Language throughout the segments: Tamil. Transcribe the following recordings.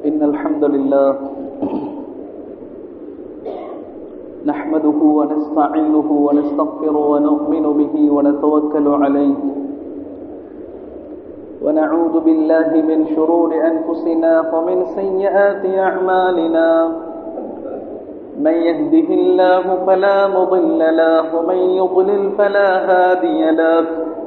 إن الحمد لله نحمده ونستعينه ونستغفره ونؤمن به ونتوكل عليه ونعوذ بالله من شرور أنفسنا ومن سيئات أعمالنا من يهده الله فلا مضل له ومن يضلل فلا هادي له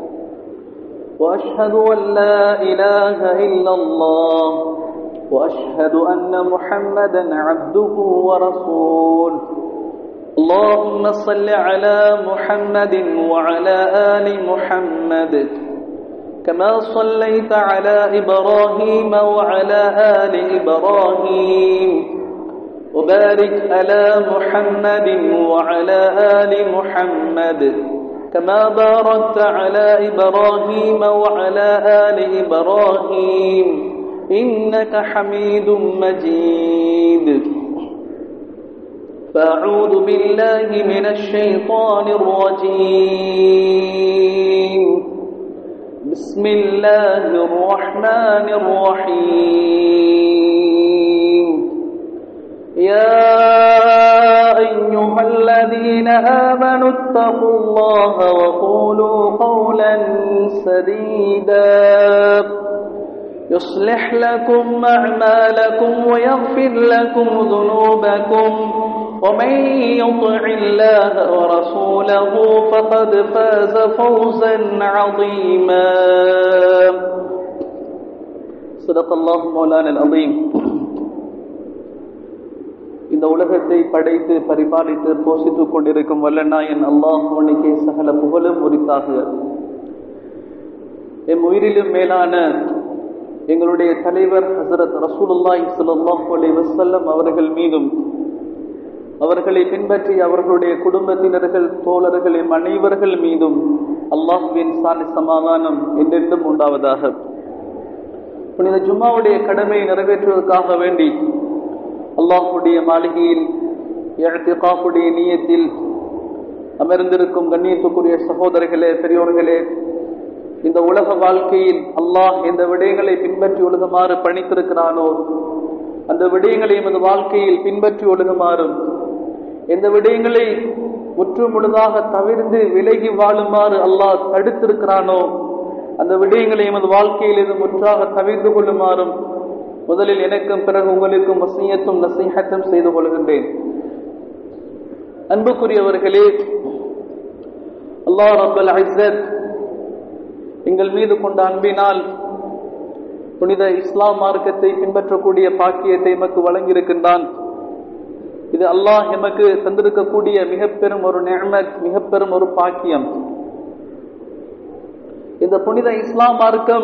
وأشهد أن لا إله إلا الله وأشهد أن محمدا عبده ورسوله اللهم صل على محمد وعلى آل محمد كما صليت على إبراهيم وعلى آل إبراهيم وبارك على محمد وعلى آل محمد كما باركت على إبراهيم وعلى آل إبراهيم إنك حميد مجيد فأعوذ بالله من الشيطان الرجيم بسم الله الرحمن الرحيم يا أيها الذين آمنوا اتقوا الله وقولوا قولا سديدا يصلح لكم أعمالكم ويغفر لكم ذنوبكم ومن يطع الله ورسوله فقد فاز فوزا عظيما صدق الله مولانا العظيم இந்த உலகத்தை படைத்து பரிபாலித்து போஷித்துக் கொண்டிருக்கும் வல்லநாயன் அல்லாஹ் உனக்கே சகல புகழும் உரித்தாக எம் உயிரிலும் மேலான எங்களுடைய தலைவர் ஹசரத் ரசூலுல்லாஹி ஸல்லல்லாஹு அலைஹி வஸல்லம் அவர்கள் மீதும் அவர்களை பின்பற்றி அவர்களுடைய குடும்பத்தினர்கள் தோழர்கள் எம் அனைவர்கள் மீதும் அல்லாஹுவின் சாலை சமாதானம் என்றென்றும் உண்டாவதாக புனித ஜும்மாவுடைய கடமையை நிறைவேற்றுவதற்காக வேண்டி அல்லாஹுடைய மாளிகையில் எழுத்துக்காப்புடைய நீயத்தில் அமர்ந்திருக்கும் கண்ணியத்துக்குரிய சகோதரர்களே பெரியோர்களே இந்த உலக வாழ்க்கையில் அல்லாஹ் எந்த விடயங்களை பின்பற்றி ஒழுகுமாறு பணித்திருக்கிறானோ அந்த விடயங்களை எமது வாழ்க்கையில் பின்பற்றி ஒழுகுமாறும் எந்த விடயங்களை முற்று முழுதாக தவிர்ந்து விலகி வாழுமாறு அல்லாஹ் தடுத்திருக்கிறானோ அந்த விடயங்களை எமது வாழ்க்கையில் இது முற்றாக தவிர்த்து கொள்ளுமாறும் முதலில் எனக்கும் பிறகு உங்களுக்கும் வசியத்தும் நசீகத்தும் செய்து கொள்கின்றேன் அன்புக்குரியவர்களே அல்லாஹ் ரபுல் ஐசத் எங்கள் மீது கொண்ட அன்பினால் புனித இஸ்லாம் மார்க்கத்தை பின்பற்றக்கூடிய பாக்கியத்தை எமக்கு வழங்கியிருக்கின்றான் இது அல்லாஹ் எமக்கு தந்திருக்கக்கூடிய மிக பெரும் ஒரு நேமத் மிக பெரும் ஒரு பாக்கியம் இந்த புனித இஸ்லாம் மார்க்கம்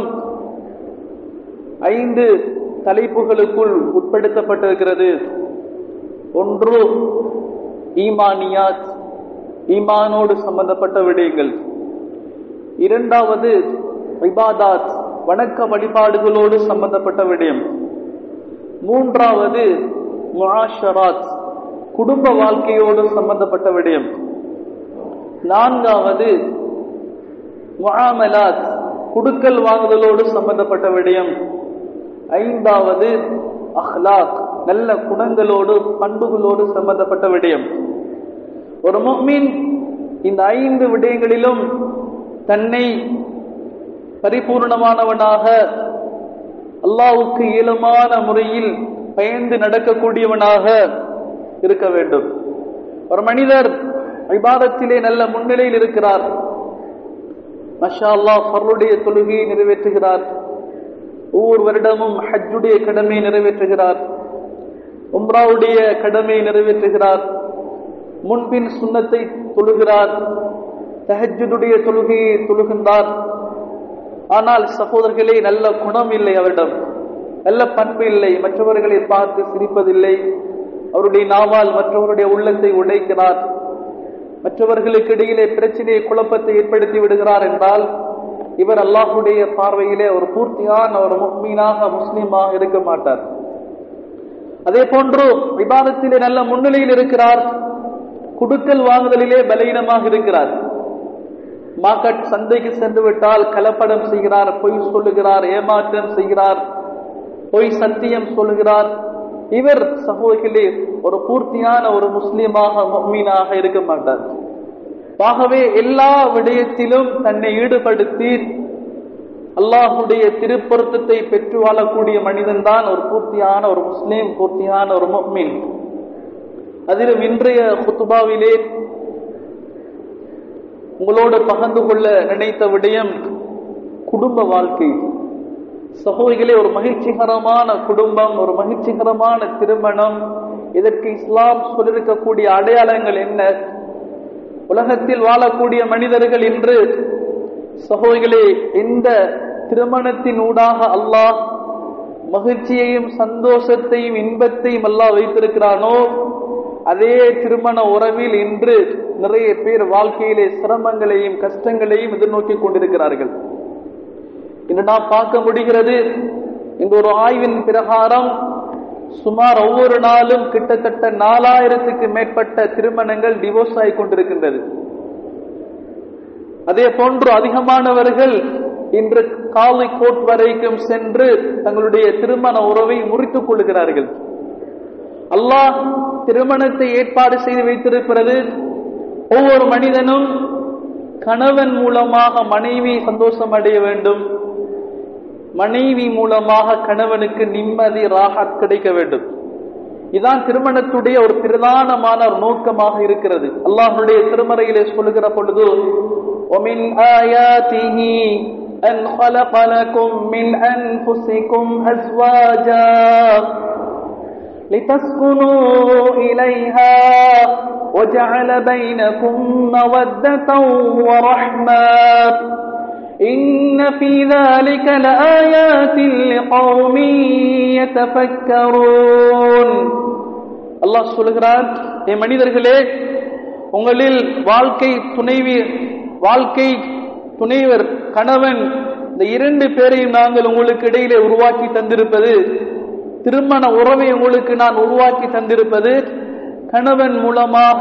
ஐந்து தலைப்புகளுக்குள் உட்படுத்தப்பட்டிருக்கிறது ஒன்று ஈமானியாத் ஈமானோடு சம்பந்தப்பட்ட விடயங்கள் இரண்டாவது இபாதாத் வணக்க வழிபாடுகளோடு சம்பந்தப்பட்ட விடயம் மூன்றாவது முஆஷராத் குடும்ப வாழ்க்கையோடு சம்பந்தப்பட்ட விடயம் நான்காவது முஆமலாத் குடுக்கல் வாங்குதலோடு சம்பந்தப்பட்ட விடயம் ஐந்தாவது அஹ்லாக் நல்ல குணங்களோடு பண்புகளோடு சம்பந்தப்பட்ட விடயம் ஒரு முஹ்மின் இந்த ஐந்து விடயங்களிலும் தன்னை பரிபூர்ணமானவனாக அல்லாவுக்கு இயலுமான முறையில் பயந்து நடக்கக்கூடியவனாக இருக்க வேண்டும் ஒரு மனிதர் விவாதத்திலே நல்ல முன்னிலையில் இருக்கிறார் மஷா அல்லா பருளுடைய தொழுகையை நிறைவேற்றுகிறார் ஒவ்வொரு வருடமும் ஹஜ்ஜுடைய கடமையை நிறைவேற்றுகிறார் உம்ராவுடைய கடமையை நிறைவேற்றுகிறார் முன்பின் சுண்ணத்தை தொழுகிறார் தஹஜுடைய தொழுகையை தொழுகின்றார் ஆனால் சகோதரர்களே நல்ல குணம் இல்லை அவரிடம் நல்ல பண்பு இல்லை மற்றவர்களை பார்த்து சிரிப்பதில்லை அவருடைய நாவால் மற்றவருடைய உள்ளத்தை உடைக்கிறார் மற்றவர்களுக்கு இடையிலே பிரச்சனையை குழப்பத்தை ஏற்படுத்தி விடுகிறார் என்றால் இவர் அல்லாஹுடைய பார்வையிலே ஒரு பூர்த்தியான ஒரு முக்மீனாக முஸ்லீமாக இருக்க மாட்டார் அதே போன்று விவாதத்திலே நல்ல முன்னிலையில் இருக்கிறார் குடுக்கல் வாங்குதலிலே பலகீனமாக இருக்கிறார் மார்க்கெட் சந்தைக்கு சென்று விட்டால் கலப்படம் செய்கிறார் பொய் சொல்லுகிறார் ஏமாற்றம் செய்கிறார் பொய் சத்தியம் சொல்கிறார் இவர் சகோதரிகளே ஒரு பூர்த்தியான ஒரு முஸ்லீமாக மீனாக இருக்க மாட்டார் ஆகவே எல்லா விடயத்திலும் தன்னை ஈடுபடுத்தி அல்லாஹுடைய திருப்பொருத்தத்தை பெற்று வாழக்கூடிய மனிதன் தான் ஒரு பூர்த்தியான ஒரு முஸ்லீம் பூர்த்தியான ஒரு மீன் அதிலும் இன்றைய குத்துபாவிலே உங்களோடு பகிர்ந்து கொள்ள நினைத்த விடயம் குடும்ப வாழ்க்கை சகோதரிகளே ஒரு மகிழ்ச்சிகரமான குடும்பம் ஒரு மகிழ்ச்சிகரமான திருமணம் இதற்கு இஸ்லாம் சொல்லிருக்கக்கூடிய அடையாளங்கள் என்ன உலகத்தில் வாழக்கூடிய மனிதர்கள் இன்று சகோதரிகளே எந்த திருமணத்தின் ஊடாக அல்லாஹ் மகிழ்ச்சியையும் சந்தோஷத்தையும் இன்பத்தையும் அல்லாஹ் வைத்திருக்கிறானோ அதே திருமண உறவில் இன்று நிறைய பேர் வாழ்க்கையிலே சிரமங்களையும் கஷ்டங்களையும் எதிர்நோக்கி கொண்டிருக்கிறார்கள் இன்று நாம் பார்க்க முடிகிறது இந்த ஒரு ஆய்வின் பிரகாரம் சுமார் ஒவ்வொரு நாளும் கிட்டத்தட்ட நாலாயிரத்துக்கு மேற்பட்ட திருமணங்கள் டிவோர்ஸ் ஆகி கொண்டிருக்கின்றது அதே போன்று அதிகமானவர்கள் இன்று காலை கோட் வரைக்கும் சென்று தங்களுடைய திருமண உறவை முறித்துக் கொள்கிறார்கள் அல்லாஹ் திருமணத்தை ஏற்பாடு செய்து வைத்திருக்கிறது ஒவ்வொரு மனிதனும் கணவன் மூலமாக மனைவி சந்தோஷம் அடைய வேண்டும் மனைவி மூலமாக கணவனுக்கு நிம்மதி ராகத் கிடைக்க வேண்டும் இதான் திருமணத்துடைய ஒரு பிரதானமான ஒரு நோக்கமாக இருக்கிறது அல்லாஹனுடைய திருமறையிலே சொல்லுகிற பொழுது ومن آياته أن خلق لكم من أنفسكم أزواجا لتسكنوا إليها وجعل بينكم مودة ورحمة إن في ذلك لآيات لقوم يتفكرون அல்லாஹ் சொல்லுகிறார் என் மனிதர்களே உங்களில் வாழ்க்கை துணைவி வாழ்க்கை துணைவர் கணவன் இந்த இரண்டு பேரையும் நாங்கள் உங்களுக்கு இடையிலே உருவாக்கி தந்திருப்பது திருமண உறவை உங்களுக்கு நான் உருவாக்கி தந்திருப்பது கணவன் மூலமாக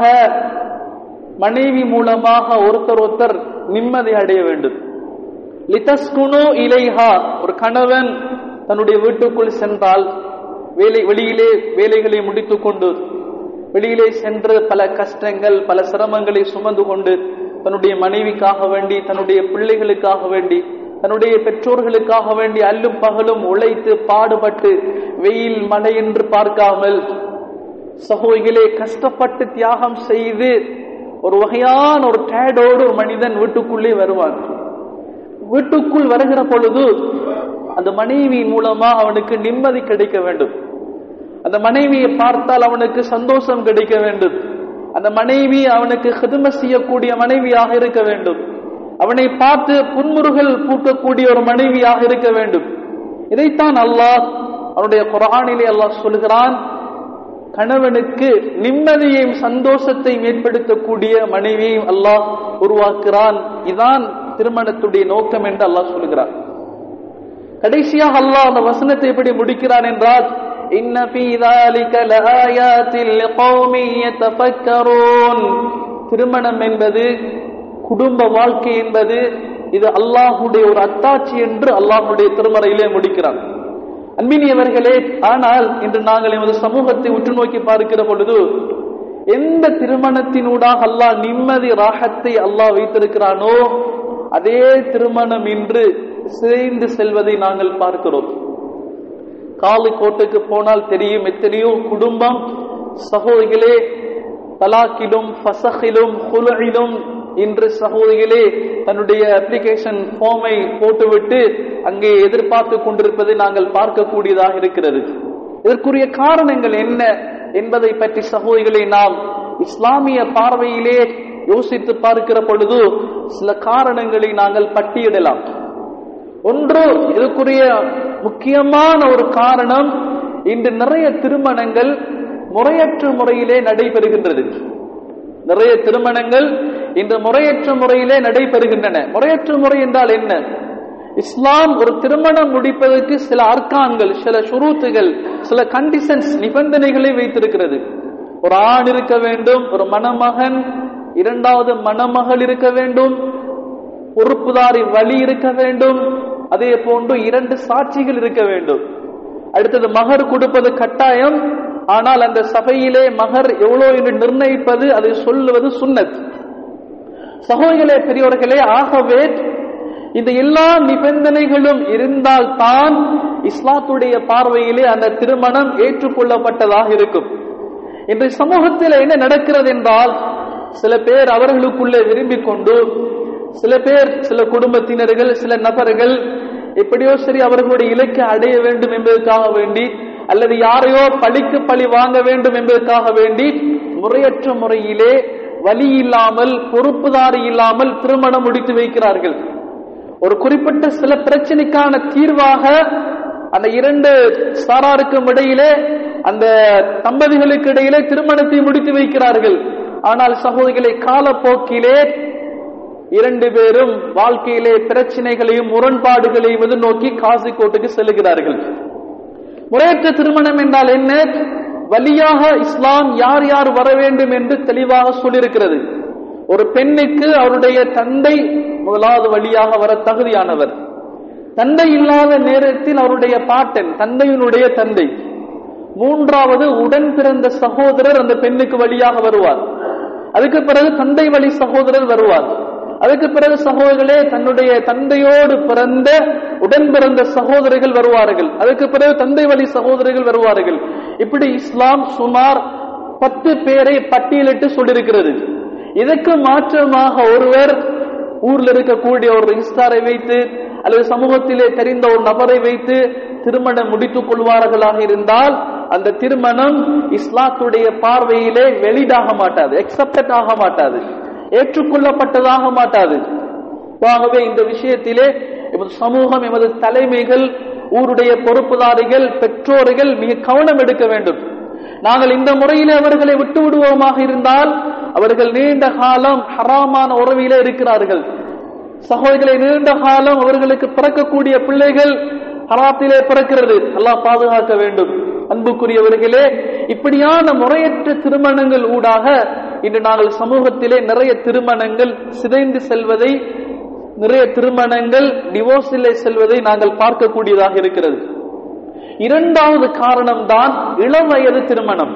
மனைவி மூலமாக ஒருத்தர் ஒருத்தர் நிம்மதி அடைய வேண்டும் லிதஸ்குனு இலைஹா ஒரு கணவன் தன்னுடைய வீட்டுக்குள் சென்றால் வேலை வெளியிலே வேலைகளை முடித்துக் கொண்டு வெளியிலே சென்று பல கஷ்டங்கள் பல சிரமங்களை சுமந்து கொண்டு தன்னுடைய மனைவிக்காக வேண்டி தன்னுடைய பிள்ளைகளுக்காக வேண்டி தன்னுடைய பெற்றோர்களுக்காக வேண்டி அல்லும் பகலும் உழைத்து பாடுபட்டு வெயில் மழை என்று பார்க்காமல் சகோதரிகளே கஷ்டப்பட்டு தியாகம் செய்து ஒரு வகையான ஒரு டேடோடு ஒரு மனிதன் வீட்டுக்குள்ளே வருவான் வீட்டுக்குள் வருகிற பொழுது அந்த மனைவி மூலமா அவனுக்கு நிம்மதி கிடைக்க வேண்டும் அந்த மனைவியை பார்த்தால் அவனுக்கு சந்தோஷம் கிடைக்க வேண்டும் அந்த மனைவி அவனுக்கு ஹிதும செய்யக்கூடிய மனைவியாக இருக்க வேண்டும் அவனை பார்த்து புன்முறுகள் பூக்கக்கூடிய ஒரு மனைவியாக இருக்க வேண்டும் இதைத்தான் அல்லாஹ் அவனுடைய குரானிலே அல்லாஹ் சொல்கிறான் கணவனுக்கு நிம்மதியையும் சந்தோஷத்தையும் ஏற்படுத்தக்கூடிய மனைவியையும் அல்லாஹ் உருவாக்குறான் இதான் திருமணத்துடைய நோக்கம் என்று அல்லாஹ் சொல்கிறான் கடைசியாக அல்லாஹ் அந்த வசனத்தை எப்படி முடிக்கிறான் என்றால் இன்ன ஃபீ ذلك لآيات لقوم يتفكرون திருமணம் என்பது குடும்ப வாழ்க்கை என்பது இது அல்லாஹுடைய ஒரு அத்தாட்சி என்று அல்லாஹுடைய திருமறையிலே முடிக்கிறான் அன்பினியவர்களே ஆனால் இன்று நாங்கள் எமது சமூகத்தை உற்று நோக்கி பார்க்கிற பொழுது எந்த திருமணத்தினூடாக அல்லாஹ் நிம்மதி ராகத்தை அல்லாஹ் வைத்திருக்கிறானோ அதே திருமணம் இன்று சிதைந்து செல்வதை நாங்கள் பார்க்கிறோம் காலி கோட்டுக்கு போனால் தெரியும் எத்தனையோ குடும்பம் சகோதரிகளே தலாக்கிலும் ஃபசகிலும் குலுயிலும் இன்று சகோதரிகளே தன்னுடைய அப்ளிகேஷன் ஃபார்மை போட்டுவிட்டு அங்கே எதிர்பார்த்து கொண்டிருப்பதை நாங்கள் பார்க்கக்கூடியதாக இருக்கிறது இதற்குரிய காரணங்கள் என்ன என்பதை பற்றி சகோதரிகளை நாம் இஸ்லாமிய பார்வையிலே யோசித்து பார்க்கிற பொழுது சில காரணங்களை நாங்கள் பட்டியலிடலாம் ஒன்று இதுக்குரிய முக்கியமான ஒரு காரணம் இன்று நிறைய திருமணங்கள் முறையற்ற முறையிலே நடைபெறுகின்றது நிறைய திருமணங்கள் இந்த முறையற்ற முறையிலே நடைபெறுகின்றன முறையற்ற முறை என்றால் என்ன இஸ்லாம் ஒரு திருமணம் முடிப்பதற்கு சில அர்க்கான்கள் சில சுரூத்துகள் சில கண்டிஷன்ஸ் நிபந்தனைகளை வைத்திருக்கிறது ஒரு ஆண் இருக்க வேண்டும் ஒரு மணமகன் இரண்டாவது மணமகள் இருக்க வேண்டும் பொறுப்புதாரி வழி இருக்க வேண்டும் அதே போன்று இரண்டு சாட்சிகள் இருக்க வேண்டும் அடுத்தது மகர் கொடுப்பது கட்டாயம் ஆனால் அந்த சபையிலே மகர் எவ்வளவு என்று நிர்ணயிப்பது அதை சொல்லுவது சுன்னத் சகோதரர்களே பெரியவர்களே ஆகவே இந்த எல்லா நிபந்தனைகளும் இருந்தால் தான் இஸ்லாத்துடைய பார்வையிலே அந்த திருமணம் ஏற்றுக்கொள்ளப்பட்டதாக இருக்கும் இன்று சமூகத்தில் என்ன நடக்கிறது என்றால் சில பேர் அவர்களுக்குள்ளே விரும்பிக் கொண்டு சில பேர் சில குடும்பத்தினர்கள் சில நபர்கள் எப்படியோ சரி அவர்களுடைய இலக்கை அடைய வேண்டும் என்பதற்காக வேண்டி அல்லது யாரையோ பழிக்கு பழி வாங்க வேண்டும் என்பதற்காக வேண்டி முறையற்ற முறையிலே வழி இல்லாமல் பொறுப்புதாரி இல்லாமல் திருமணம் முடித்து வைக்கிறார்கள் ஒரு குறிப்பிட்ட சில பிரச்சனைக்கான தீர்வாக அந்த இரண்டு சாராருக்கும் இடையிலே அந்த தம்பதிகளுக்கு இடையிலே திருமணத்தை முடித்து வைக்கிறார்கள் ஆனால் சகோதரிகளை காலப்போக்கிலே இரண்டு பேரும் வாழ்க்கையிலே பிரச்சனைகளையும் முரண்பாடுகளையும் எதிர்நோக்கி காசிக்கோட்டுக்கு செல்லுகிறார்கள் முறையற்ற திருமணம் என்றால் என்ன வழியாக இஸ்லாம் யார் யார் வர வேண்டும் என்று தெளிவாக சொல்லியிருக்கிறது ஒரு பெண்ணுக்கு அவருடைய தந்தை முதலாவது வழியாக வர தகுதியானவர் தந்தை இல்லாத நேரத்தில் அவருடைய பாட்டன் தந்தையினுடைய தந்தை மூன்றாவது உடன் பிறந்த சகோதரர் அந்த பெண்ணுக்கு வழியாக வருவார் அதுக்கு பிறகு தந்தை வழி சகோதரர் வருவார் அதுக்கு பிறகு சகோதரர்களே தன்னுடைய தந்தையோடு பிறந்த உடன் பிறந்த சகோதரிகள் வருவார்கள் அதுக்கு பிறகு தந்தை வழி சகோதரிகள் வருவார்கள் இப்படி இஸ்லாம் சுமார் பத்து பேரை பட்டியலிட்டு சொல்லியிருக்கிறது இதற்கு மாற்றமாக ஒருவர் ஊர்ல இருக்கக்கூடிய ஒரு ரிஜிஸ்டாரை வைத்து அல்லது சமூகத்திலே தெரிந்த ஒரு நபரை வைத்து திருமணம் முடித்துக் கொள்வார்களாக இருந்தால் அந்த திருமணம் இஸ்லாத்துடைய பார்வையிலே வெளிதாக மாட்டாது எக்ஸப்டட் ஆக மாட்டாது ஏற்றுக்கொள்ளப்பட்டதாக மாட்டாது ஆகவே இந்த விஷயத்திலே எமது சமூகம் எமது தலைமைகள் ஊருடைய பொறுப்புதாரிகள் பெற்றோர்கள் மிக கவனம் எடுக்க வேண்டும் நாங்கள் இந்த முறையிலே அவர்களை விட்டு விடுவோமாக இருந்தால் அவர்கள் நீண்ட காலம் ஹராமான உறவிலே இருக்கிறார்கள் சகோதரிகளை நீண்ட காலம் அவர்களுக்கு பிறக்கக்கூடிய பிள்ளைகள் ஹராத்திலே பிறக்கிறது அல்லாஹ் பாதுகாக்க வேண்டும் அன்புக்குரியவர்களே இப்படியான முறையற்ற திருமணங்கள் ஊடாக இன்று நாங்கள் சமூகத்திலே நிறைய திருமணங்கள் சிதைந்து செல்வதை நிறைய திருமணங்கள் டிவோர்ஸிலே செல்வதை நாங்கள் பார்க்கக்கூடியதாக இருக்கிறது இரண்டாவது காரணம் தான் இளவயது திருமணம்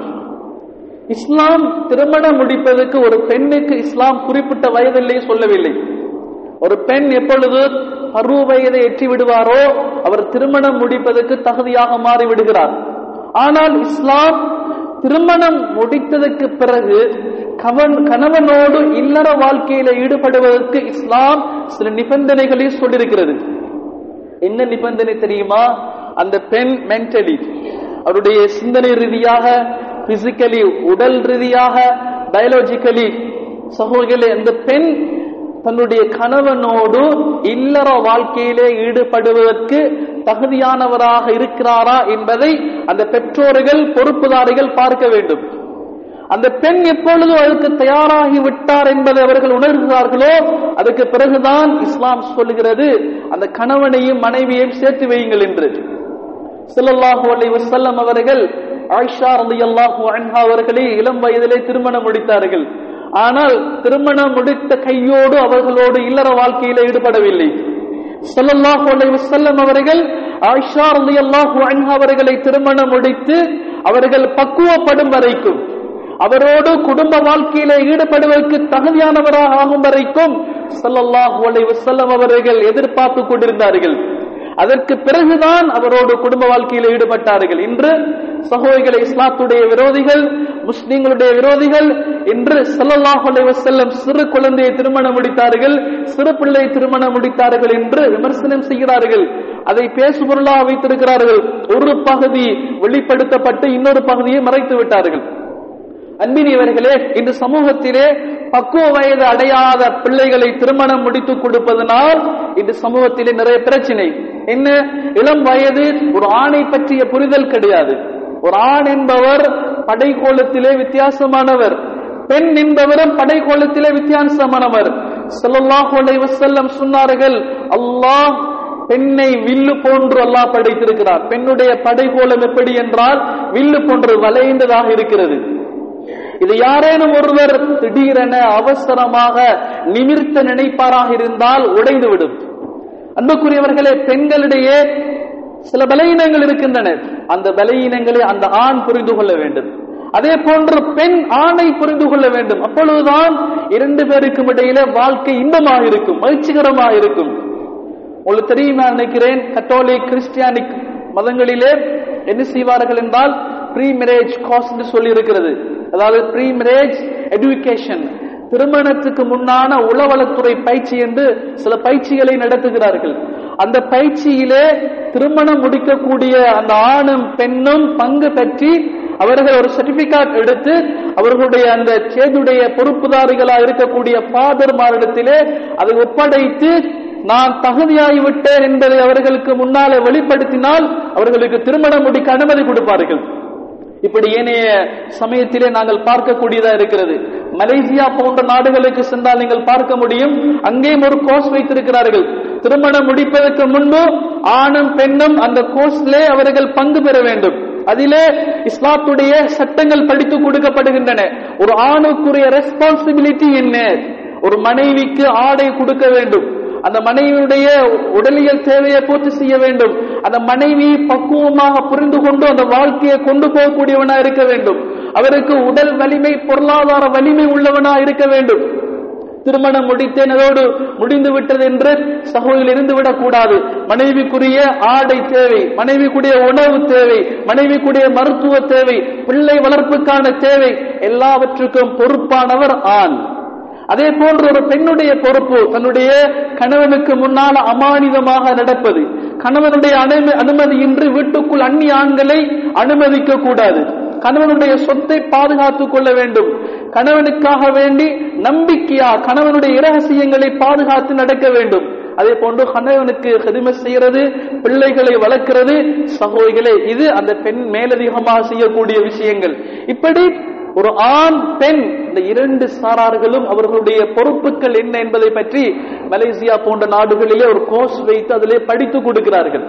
இஸ்லாம் திருமணம் முடிப்பதற்கு ஒரு பெண்ணுக்கு இஸ்லாம் குறிப்பிட்ட வயதிலேயே சொல்லவில்லை ஒரு பெண் எப்பொழுது பருவ வயதை எட்டி விடுவாரோ அவர் திருமணம் முடிப்பதற்கு தகுதியாக மாறி விடுகிறார் ஆனால் இஸ்லாம் திருமணம் முடித்ததற்கு பிறகு கவன் கணவனோடு இல்லற வாழ்க்கையில ஈடுபடுவதற்கு இஸ்லாம் சில நிபந்தனைகளை சொல்லியிருக்கிறது என்ன நிபந்தனை தெரியுமா அந்த பெண் மென்டலி அவருடைய சிந்தனை ரீதியாக பிசிக்கலி உடல் ரீதியாக பயாலஜிக்கலி சகோதரிகளே அந்த பெண் தன்னுடைய கணவனோடு இல்லற வாழ்க்கையிலே ஈடுபடுவதற்கு தகுதியானவராக இருக்கிறாரா என்பதை அந்த பெற்றோர்கள் பொறுப்புதாரிகள் பார்க்க வேண்டும் அந்த பெண் எப்பொழுது அதற்கு தயாராகி விட்டார் என்பதை அவர்கள் உணர்கிறார்களோ அதுக்கு பிறகுதான் இஸ்லாம் சொல்லுகிறது அந்த கணவனையும் மனைவியையும் சேர்த்து வையுங்கள் என்று ஸல்லல்லாஹு அலைஹி வஸல்லம் அவர்கள் ஆயிஷா ரலியல்லாஹு அன்ஹா அவர்களை இளம் வயதிலே திருமணம் முடித்தார்கள் ஆனால் திருமணம் முடித்த கையோடு அவர்களோடு இல்லற வாழ்க்கையில ஈடுபடவில்லை ஸல்லல்லாஹு அலைஹி வஸல்லம் அவர்கள் ஆயிஷா ரலியல்லாஹு அன்ஹா அவர்களை திருமணம் முடித்து அவர்கள் பக்குவப்படும் வரைக்கும் அவரோடு குடும்ப வாழ்க்கையில ஈடுபடுவதற்கு தகுதியானவராக ஆகும் வரைக்கும் ஸல்லல்லாஹு அலைஹி வஸல்லம் அவர்கள் எதிர்பார்த்து கொண்டிருந்தார்கள் அதற்கு பிறகுதான் அவரோடு குடும்ப வாழ்க்கையில் ஈடுபட்டார்கள் இன்று சகோதரிகளை இஸ்லாத்துடைய விரோதிகள் முஸ்லிம்களுடைய விரோதிகள் இன்று ஸல்லல்லாஹு அலைஹி வஸல்லம் சிறு குழந்தையை திருமணம் முடித்தார்கள் சிறு பிள்ளை திருமணம் முடித்தார்கள் என்று விமர்சனம் செய்கிறார்கள் அதை பேசுபொருளாக வைத்திருக்கிறார்கள் ஒரு பகுதி வெளிப்படுத்தப்பட்டு இன்னொரு பகுதியை மறைத்து விட்டார்கள் அன்பினியவர்களே இந்த சமூகத்திலே பக்குவ வயது அடையாத பிள்ளைகளை திருமணம் முடித்துக் கொடுப்பதனால் இந்த சமூகத்திலே நிறைய பிரச்சனை என்ன இளம் வயது ஒரு ஆணை பற்றிய புரிதல் கிடையாது ஒரு ஆண் என்பவர் படைக்கோலத்திலே வித்தியாசமானவர் பெண் என்பவரும் படைக்கோலத்திலே வித்தியாசமானவர் ஸல்லல்லாஹு அலைஹி வஸல்லம் சொன்னார்கள் அல்லாஹ் பெண்ணை வில்லு போன்று அல்லாஹ் படைத்திருக்கிறார் பெண்ணுடைய படைகோலம் எப்படி என்றால் வில்லு போன்று வளைந்ததாக இருக்கிறது இது யாரேனும் ஒருவர் திடீரென அவசரமாக நிமிர்த்த நினைப்பாராக இருந்தால் உடைந்துவிடும் அன்புக்குரியவர்களே பெண்களிடையே சில பலவீனங்கள் இருக்கின்றன அந்த பலவீனங்களை அந்த ஆண் புரிந்து கொள்ள வேண்டும் அதே போன்று பெண் ஆணை புரிந்து கொள்ள வேண்டும் அப்பொழுதுதான் இரண்டு பேருக்கும் இடையில வாழ்க்கை இன்பமாக இருக்கும் மகிழ்ச்சிகரமாக இருக்கும் உங்களுக்கு தெரியும் நான் நினைக்கிறேன் கத்தோலிக் கிறிஸ்டியானிக் மதங்களிலே என்ன செய்வார்கள் என்றால் ப்ரீ மேரேஜ் காஸ் என்று சொல்லி இருக்கிறது அதாவது ப்ரீ மேரேஜ் எடுகேஷன் திருமணத்துக்கு முன்னான உளவளத்துறை பயிற்சி என்று சில பயிற்சிகளை நடத்துகிறார்கள் அந்த பயிற்சியிலே திருமணம் முடிக்கக்கூடிய அந்த ஆணும் பெண்ணும் பங்கு பெற்றி அவர்கள் ஒரு சர்டிபிகேட் எடுத்து அவர்களுடைய அந்த சேதுடைய பொறுப்புதாரிகளாக இருக்கக்கூடிய ஃபாதர்மாரிடத்திலே அதை ஒப்படைத்து நான் தகுதியாகி விட்டேன் என்பதை அவர்களுக்கு முன்னாலே வெளிப்படுத்தினால் அவர்களுக்கு திருமணம் முடிக்க அனுமதி கொடுப்பார்கள் இப்படி ஏனைய சமயத்திலே நாங்கள் பார்க்கக்கூடியதா இருக்கிறது மலேசியா போன்ற நாடுகளுக்கு சென்றால் நீங்கள் பார்க்க முடியும் அங்கேயும் ஒரு கோர்ஸ் வைத்திருக்கிறார்கள் திருமணம் முடிப்பதற்கு முன்பு ஆணும் பெண்ணும் அந்த கோர்ஸ்லே அவர்கள் பங்கு பெற வேண்டும் அதிலே இஸ்லாத்துடைய சட்டங்கள் படித்து கொடுக்கப்படுகின்றன ஒரு ஆணுக்குரிய ரெஸ்பான்சிபிலிட்டி என்ன ஒரு மனைவிக்கு ஆடை கொடுக்க வேண்டும் அந்த மனைவியுடைய உடலியல் தேவையை பூர்த்தி செய்ய வேண்டும் அந்த மனைவி பக்குவமாக புரிந்து கொண்டு அந்த வாழ்க்கையை கொண்டு போகக்கூடியவனா இருக்க வேண்டும் அவருக்கு உடல் வலிமை பொருளாதார வலிமை உள்ளவனா இருக்க வேண்டும் திருமணம் முடித்தேன் அதோடு முடிந்து விட்டது என்று சகோதரில் இருந்து விடக்கூடாது மனைவிக்குரிய ஆடை தேவை மனைவிக்குரிய உணவு தேவை மனைவிக்குரிய மருத்துவ தேவை பிள்ளை வளர்ப்புக்கான தேவை எல்லாவற்றுக்கும் பொறுப்பானவர் ஆண் அதே போன்று ஒரு பெண்ணுடைய பொறுப்பு தன்னுடைய கணவனுக்கு முன்னால் அமானிதமாக நடப்பது கணவனுடைய அனும- அனுமதியின்றி வீட்டுக்குள் அந்நிய ஆண்களை அனுமதிக்க கூடாது கணவனுடைய சொத்தை பாதுகாத்துக் கொள்ள வேண்டும் கணவனுக்காக வேண்டி நம்பிக்கையா கணவனுடைய இரகசியங்களை பாதுகாத்து நடக்க வேண்டும் அதே போன்று கணவனுக்கு கதிமை செய்யறது பிள்ளைகளை வளர்க்கிறது சகோதரிகளே இது அந்த பெண் மேலதிகமாக செய்யக்கூடிய விஷயங்கள் இப்படி ஒரு ஆண் பெண் இந்த இரண்டு சாரார்களும் அவர்களுடைய பொறுப்புகள் என்ன என்பதை பற்றி மலேசியா போன்ற நாடுகளிலே ஒரு கோர்ஸ் வைத்து அதிலே படித்து கொடுக்கிறார்கள்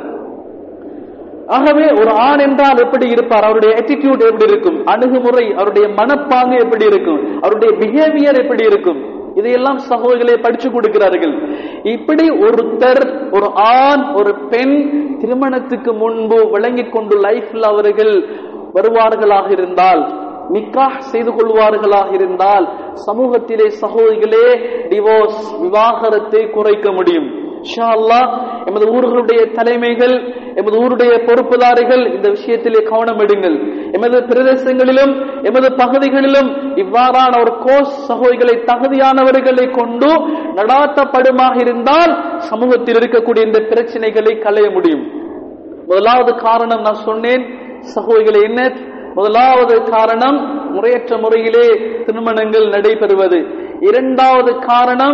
ஆகவே ஒரு ஆண் என்றால் எப்படி இருப்பார் அவருடைய attitude எப்படி இருக்கும் அணுகுமுறை அவருடைய மனப்பாங்கு எப்படி இருக்கும் அவருடைய பிஹேவியர் எப்படி இருக்கும் இதையெல்லாம் சகோதரிகளே படிச்சு கொடுக்கிறார்கள் இப்படி ஒருத்தர் ஒரு ஆண் ஒரு பெண் திருமணத்துக்கு முன்பு விளங்கிக் கொண்டு லைஃப்ல அவர்கள் வருவார்களாக இருந்தால் நிக்காஹ் செய்து கொள்வார்களாக இருந்தால் சமூகத்திலே சகோதரிகளே டிவோர்ஸ் விவாகரத்தை குறைக்க முடியும் இன்ஷா அல்லாஹ் எமது ஊர்களுடைய தலைமைகள் எமது ஊருடைய பொறுப்புதாரிகள் இந்த விஷயத்திலே கவனம் எடுங்கள் எமது பிரதேசங்களிலும் எமது பகுதிகளிலும் இவ்வாறான ஒரு கோர்ஸ் சகோதரிகளை தகுதியானவர்களை கொண்டு நடாத்தப்படுமாக இருந்தால் சமூகத்தில் இருக்கக்கூடிய இந்த பிரச்சனைகளை களைய முடியும் முதலாவது காரணம் நான் சொன்னேன் சகோதரிகளை என்ன முதலாவது காரணம் முறையற்ற முறையிலே திருமணங்கள் நடைபெறுவது இரண்டாவது காரணம்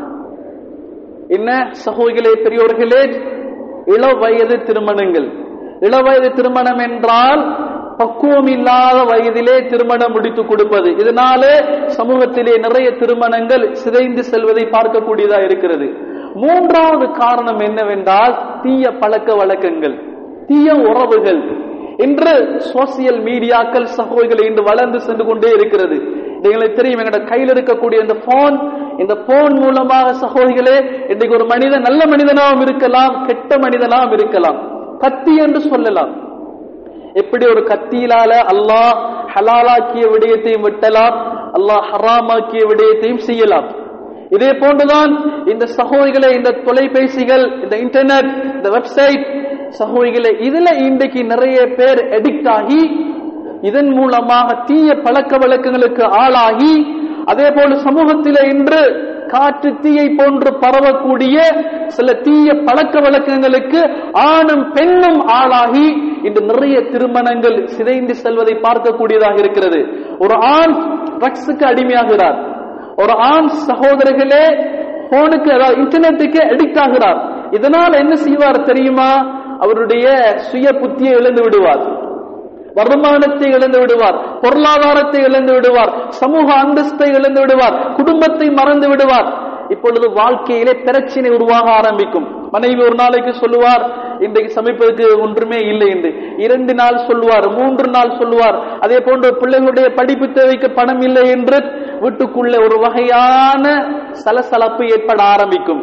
என்ன சகோதரிகளே பெரியோர்களே இள வயது திருமணங்கள் இள வயது திருமணம் என்றால் பக்குவம் இல்லாத வயதிலே திருமணம் முடித்து கொடுப்பது இதனாலே சமூகத்திலே நிறைய திருமணங்கள் சிதைந்து செல்வதை பார்க்கக்கூடியதா இருக்கிறது மூன்றாவது காரணம் என்னவென்றால் தீய பழக்க வழக்கங்கள் தீய உறவுகள் இன்று சோசியல் மீடியாக்கள் சகோதரிகள் இன்று வளர்ந்து சென்று கொண்டே இருக்கிறது இது எங்களுக்கு தெரியும் எங்களோட கையில் இருக்கக்கூடிய இந்த போன் இந்த போன் மூலமாக சகோதரிகளே இன்றைக்கு ஒரு மனிதன் நல்ல மனிதனாகவும் இருக்கலாம் கெட்ட மனிதனாகவும் இருக்கலாம் கத்தி என்று சொல்லலாம் எப்படி ஒரு கத்தியிலால அல்லாஹ் ஹலாலாக்கிய விடயத்தையும் வெட்டலாம் அல்லாஹ் ஹராமாக்கிய விடயத்தையும் செய்யலாம் இதே போன்றுதான் இந்த சகோதரிகளை இந்த தொலைபேசிகள் இந்த இன்டர்நெட் இந்த வெப்சைட் சகோதரிகளை இதுல இன்றைக்கு நிறைய பேர் எடிக்ட் ஆகி இதன் மூலமாக தீய பழக்க வழக்கங்களுக்கு ஆளாகி அதே போல சமூகத்திலே இன்று காற்று தீயை போன்று பரவக்கூடிய சில தீய பழக்க வழக்கங்களுக்கு ஆணும் பெண்ணும் ஆளாகி இன்று நிறைய திருமணங்கள் சிதைந்து செல்வதை பார்க்கக்கூடியதாக இருக்கிறது ஒரு ஆண் ட்ரக்ஸுக்கு அடிமையாகிறார் ஒரு ஆண் சகோதரர்களே போனுக்கு அதாவது இன்டர்நெட்டுக்கு அடிக்ட் ஆகிறார் இதனால் என்ன செய்வார் தெரியுமா அவருடைய சுய புத்தியை இழந்து விடுவார் வருமானத்தை இழந்து விடுவார் பொருளாதாரத்தை இழந்து விடுவார் சமூக அந்தஸ்தை இழந்து விடுவார் குடும்பத்தை மறந்து விடுவார் இப்பொழுது வாழ்க்கையிலே பிரச்சனை உருவாக ஆரம்பிக்கும் மனைவி ஒரு நாளைக்கு சொல்லுவார் இன்றைக்கு சமைப்பதற்கு ஒன்றுமே இல்லை என்று இரண்டு நாள் சொல்லுவார் மூன்று நாள் சொல்லுவார் அதே போன்று பிள்ளைகளுடைய படிப்பு தேவைக்கு பணம் இல்லை என்று வீட்டுக்குள்ளே ஒரு வகையான சலசலப்பு ஏற்பட ஆரம்பிக்கும்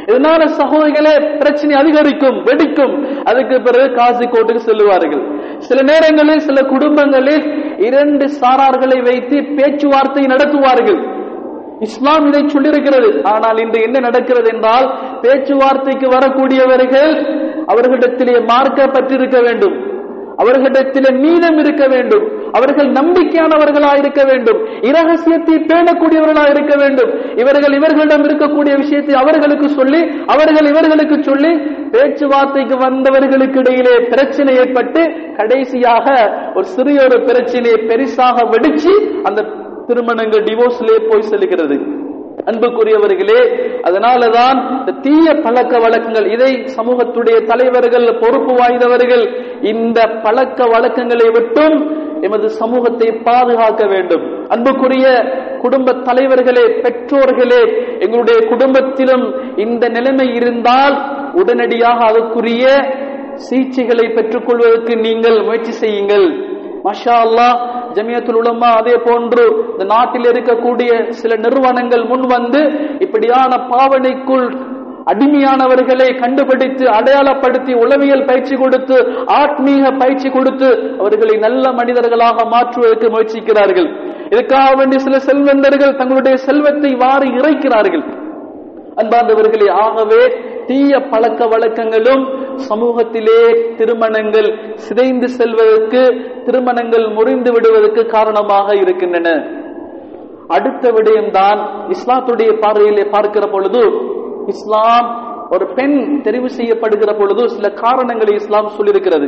இதனால சகோதரிகளே பிரச்சனை அதிகரிக்கும் வெடிக்கும் அதுக்கு பிறகு காசி கோட்டுக்கு செல்லுவார்கள் சில நேரங்களில் சில குடும்பங்களில் இரண்டு சாரார்களை வைத்து பேச்சுவார்த்தை நடத்துவார்கள் இஸ்லாம் இதை சொல்லியிருக்கிறது ஆனால் இன்று என்ன நடக்கிறது என்றால் பேச்சுவார்த்தைக்கு வரக்கூடியவர்கள் அவர்களிடத்திலே மார்க்க பற்றிருக்க வேண்டும் அவர்களிடத்திலே மீதம் இருக்க வேண்டும் அவர்கள் நம்பிக்கையானவர்களா இருக்க வேண்டும் இரகசியத்தை பேணக்கூடியவர்களா இருக்க வேண்டும் இவர்கள் இவர்களிடம் இருக்கக்கூடிய விஷயத்தை அவர்களுக்கு சொல்லி அவர்கள் இவர்களுக்கு சொல்லி பேச்சுவார்த்தைக்கு வந்தவர்களுக்கு இடையிலே பிரச்சனை ஏற்பட்டு கடைசியாக ஒரு சிறிய ஒரு பிரச்சனையை பெரிசாக வெடிச்சு அந்த திருமணங்கள் டிவோர்ஸ்லே போய் செல்கிறது அன்புக்குரியவர்களே அதனாலதான் இந்த தீய பழக்க வழக்கங்கள் இதை சமூகத்துடைய தலைவர்கள் பொறுப்பு வாய்ந்தவர்கள் இந்த பழக்க வழக்கங்களை விட்டும் எமது சமூகத்தை பாதுகாக்க வேண்டும் அன்புக்குரிய குடும்ப தலைவர்களே பெற்றோர்களே எங்களுடைய குடும்பத்திலும் இந்த நிலைமை இருந்தால் உடனடியாக அதற்குரிய சிகிச்சைகளை பெற்றுக்கொள்வதற்கு நீங்கள் முயற்சி செய்யுங்கள் மஷா அல்லாஹ் ஜமியத்துல் உலமா அதே போன்று இந்த நாட்டில் இருக்கக்கூடிய சில நிறுவனங்கள் முன் வந்து இப்படியான பாவனைக்குள் அடிமையானவர்களை கண்டுபிடித்து அடையாளப்படுத்தி உளவியல் பயிற்சி கொடுத்து ஆத்மீக பயிற்சி கொடுத்து அவர்களை நல்ல மனிதர்களாக மாற்றுவதற்கு முயற்சிக்கிறார்கள் இதுக்காக வேண்டிய சில செல்வந்தர்கள் தங்களுடைய செல்வத்தை வாரி இறைக்கிறார்கள் அன்பார்ந்தவர்களே ஆகவே தீய பழக்க வழக்கங்களும் சமூகத்திலே திருமணங்கள் சிதைந்து செல்வதற்கு திருமணங்கள் முறிந்து விடுவதற்கு காரணமாக இருக்கின்றன அடுத்த விடயம்தான் இஸ்லாத்துடைய பார்வையிலே பார்க்கிற பொழுது இஸ்லாம் ஒரு பெண் தெரிவு செய்யப்படுகிற பொழுது சில காரணங்களை இஸ்லாம் சொல்லியிருக்கிறது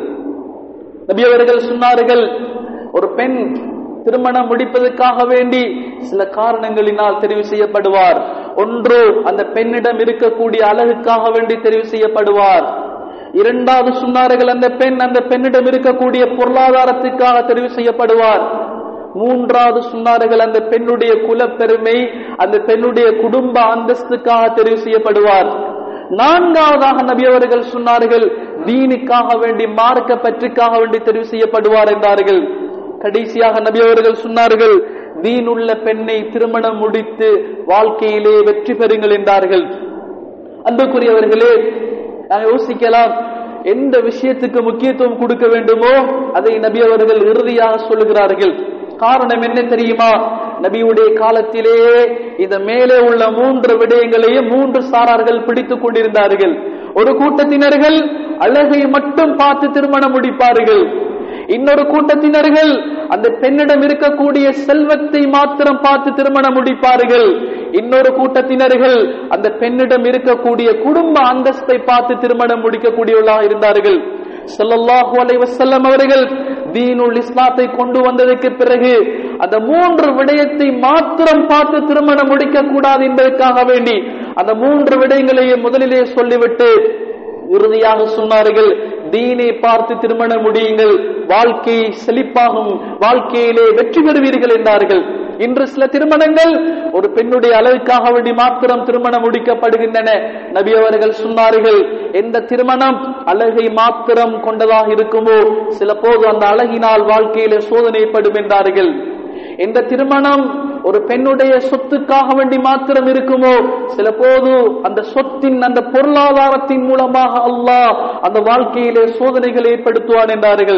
நபி அவர்கள் சொன்னார்கள் ஒரு பெண் திருமணம் முடிப்பதற்காக வேண்டி சில காரணங்களினால் தெரிவு செய்யப்படுவார் ஒன்று அந்த பெண்ணிடம் இருக்கக்கூடிய அழகுக்காக வேண்டி தெரிவு செய்யப்படுவார் இரண்டாவது சொன்னார்கள் அந்த பெண் அந்த பெண்ணிடம் இருக்கக்கூடிய பொருளாதாரத்துக்காக தெரிவு செய்யப்படுவார் மூன்றாவது சொன்னார்கள் அந்த பெண்ணுடைய குலப்பெருமை அந்த பெண்ணுடைய குடும்ப அந்தஸ்துக்காக தெரிவு செய்யப்படுவார் நான்காவதாக நபி அவர்கள் சொன்னார்கள் தீனுக்காக வேண்டி மார்க்க பற்றுக்காக வேண்டி தெரிவு செய்யப்படுவார் என்றார்கள் கடைசியாக நபி அவர்கள் சொன்னார்கள் தீனுள்ள பெண்ணை திருமணம் முடித்து வாழ்க்கையிலே வெற்றி பெறுங்கள் என்றார்கள் அன்புக்குரியவர்களே நான் யோசிக்கலாம் எந்த விஷயத்துக்கு முக்கியத்துவம் கொடுக்க வேண்டுமோ அதை நபி அவர்கள் இறுதியாக சொல்லுகிறார்கள் காரணம் என்ன தெரியுமா நபியுடைய காலத்திலே இந்த மேலே உள்ள மூன்று விடயங்களையும் மூன்று சாரார்கள் பிடித்துக் கொண்டிருந்தார்கள் ஒரு கூட்டத்தினர்கள் அழகை மட்டும் பார்த்து திருமணம் முடிப்பார்கள் இன்னொரு கூட்டத்தினர்கள் அந்த பெண்ணிடம் இருக்கக்கூடிய செல்வத்தை மாத்திரம் பார்த்து திருமணம் முடிப்பார்கள் இன்னொரு கூட்டத்தினர்கள் அந்த பெண்ணிடம் இருக்கக்கூடிய குடும்ப அந்தஸ்தை பார்த்து திருமணம் முடிக்கக்கூடியவர்களாக இருந்தார்கள் ஸல்லல்லாஹு அலைஹி வஸல்லம் அவர்கள் தீனுல் இஸ்லாத்தை கொண்டு வந்ததற்கு பிறகு அந்த மூன்று விடயத்தை மாத்திரம் பார்த்து திருமணம் முடிக்க கூடாது என்பதற்காக வேண்டி அந்த மூன்று விடயங்களையும் முதலிலே சொல்லிவிட்டு இறுதியாக சொன்னார்கள் தீனை பார்த்து திருமணம் முடியுங்கள் வாழ்க்கை செழிப்பாகும் வாழ்க்கையிலே வெற்றி பெறுவீர்கள் என்றார்கள் இன்று சில திருமணங்கள் ஒரு பெண்ணுடைய அளவுக்காக வேண்டி மாத்திரம் திருமணம் முடிக்கப்படுகின்றன நபி அவர்கள் சொன்னார்கள் எந்த திருமணம் அழகை மாத்திரம் கொண்டதாக இருக்குமோ சில போது அந்த அழகினால் வாழ்க்கையிலே சோதனைப்படும் என்றார்கள் எந்த திருமணம் ஒரு பெண்ணுடைய சொத்துக்காக வேண்டி மாத்திரம் இருக்குமோ சில போது அந்த சொத்தின் அந்த பொருளாதாரத்தின் மூலமாக அல்லாஹ் அந்த வாழ்க்கையிலே சோதனைகள் ஏற்படுத்துவான் என்றார்கள்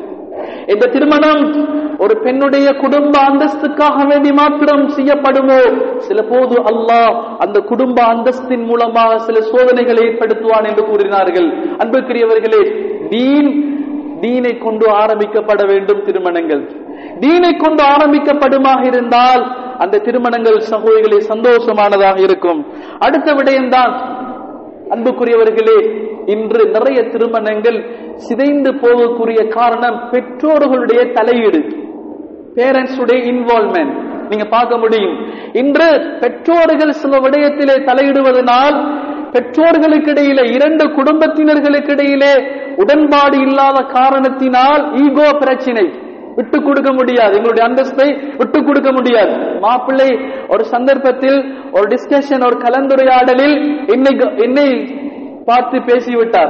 இந்த திருமணம் ஒரு பெண்ணுடைய குடும்ப அந்தஸ்துக்காக வேண்டி மாத்திரம் செய்யப்படுமோ சில போது அல்லாஹ் அந்த குடும்ப அந்தஸ்தின் மூலமாக சில சோதனைகளை ஏற்படுத்துவான் என்று கூறினார்கள் அன்புக்குரியவர்களே தீன் தீனை கொண்டு ஆரம்பிக்கப்பட வேண்டும் திருமணங்கள் தீனை கொண்டு ஆரம்பிக்கப்படுமாக இருந்தால் அந்த திருமணங்கள் சகோதரிகளே சந்தோஷமானதாக இருக்கும் அடுத்த விடயம்தான் அன்புக்குரியவர்களே இன்று நிறைய திருமணங்கள் சிதைந்து போகக்கூடிய காரணம் பெற்றோர்களுடைய தலையீடு பேரண்ட்ஸுடைய இன்வால்மெண்ட் நீங்க பார்க்க முடியும் இன்று பெற்றோர்கள் சில விடயத்திலே தலையிடுவதனால் பெற்றோர்களுக்கு இடையிலே இரண்டு குடும்பத்தினர்களுக்கு இடையிலே உடன்பாடு இல்லாத காரணத்தினால் ஈகோ பிரச்சினை விட்டு கொடுக்க முடியாது எங்களுடைய அந்தஸ்தை விட்டு கொடுக்க முடியாது மாப்பிள்ளை ஒரு சந்தர்ப்பத்தில் ஒரு டிஸ்கஷன் ஒரு கலந்துரையாடலில் என்னை என்னை பார்த்து பேசிவிட்டார்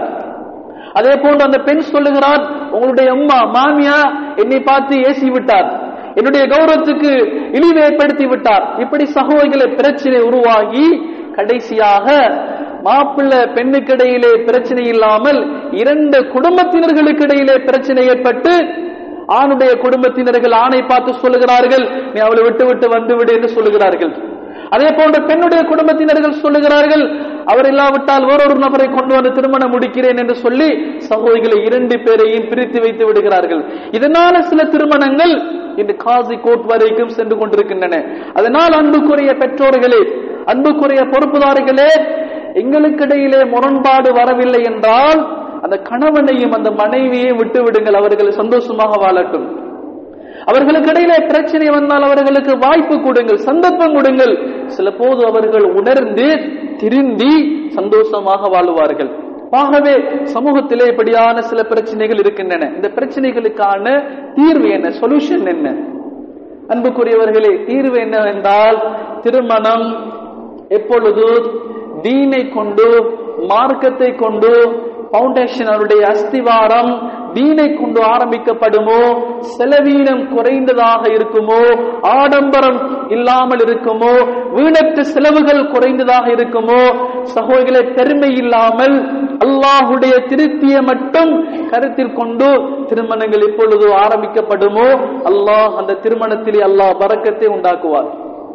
அதே போன்று அந்த பெண் சொல்லுகிறார் உங்களுடைய அம்மா மாமியா என்னை பார்த்து ஏசி விட்டார் என்னுடைய கௌரவத்துக்கு இழிவு ஏற்படுத்தி விட்டார் இப்படி சகோதரிகளை பிரச்சனை உருவாகி கடைசியாக மாப்பிள்ளை பெண்ணுக்கிடையிலே பிரச்சனை இல்லாமல் இரண்டு குடும்பத்தினர்களுக்கு இடையிலே பிரச்சனை ஏற்பட்டு ஆணுடைய குடும்பத்தினர்கள் ஆணை பார்த்து சொல்லுகிறார்கள் நீ அவளை விட்டு விட்டு வந்து விடு என்று சொல்லுகிறார்கள் அதே போன்ற பெண்ணுடைய குடும்பத்தினர்கள் சொல்லுகிறார்கள் அவர் இல்லாவிட்டால் வேறொரு நபரை கொண்டு வந்து திருமணம் முடிக்கிறேன் என்று சொல்லி சகோதரிகளை இரண்டு பேரையும் பிரித்து வைத்து விடுகிறார்கள் இதனால சில திருமணங்கள் இன்று காசி கோட் வரைக்கும் சென்று கொண்டிருக்கின்றன அதனால் அன்புக்குரிய பெற்றோர்களே அன்புக்குரிய பொறுப்புதாரிகளே எங்களுக்கிடையிலே முரண்பாடு வரவில்லை என்றால் அந்த கணவனையும் அந்த மனைவியையும் விட்டு விடுங்கள் அவர்கள் சந்தோஷமாக வாழட்டும் அவர்களுக்கு இடையிலே பிரச்சனை வந்தால் அவர்களுக்கு வாய்ப்பு கொடுங்கள் சந்தர்ப்பம் கொடுங்கள் சில போது அவர்கள் உணர்ந்து திருந்தி சந்தோஷமாக வாழுவார்கள் ஆகவே சமூகத்திலே இப்படியான சில பிரச்சனைகள் இருக்கின்றன இந்த பிரச்சனைகளுக்கான தீர்வு என்ன சொல்யூஷன் என்ன அன்புக்குரியவர்களே தீர்வு என்னவென்றால் திருமணம் எப்பொழுது தீனை கொண்டு மார்க்கத்தை கொண்டு பவுண்டேஷன் அவருடைய அஸ்திவாரம் தீனை கொண்டு ஆரம்பிக்கப்படுமோ செலவீனம் குறைந்ததாக இருக்குமோ ஆடம்பரம் இல்லாமல் இருக்குமோ வீணற்ற செலவுகள் குறைந்ததாக இருக்குமோ சகோதரிகளை பெருமை இல்லாமல் அல்லாஹுடைய திருப்தியை மட்டும் கருத்தில் கொண்டு திருமணங்கள் எப்பொழுது ஆரம்பிக்கப்படுமோ அல்லாஹ் அந்த திருமணத்திலே அல்லாஹ் பறக்கத்தை உண்டாக்குவார்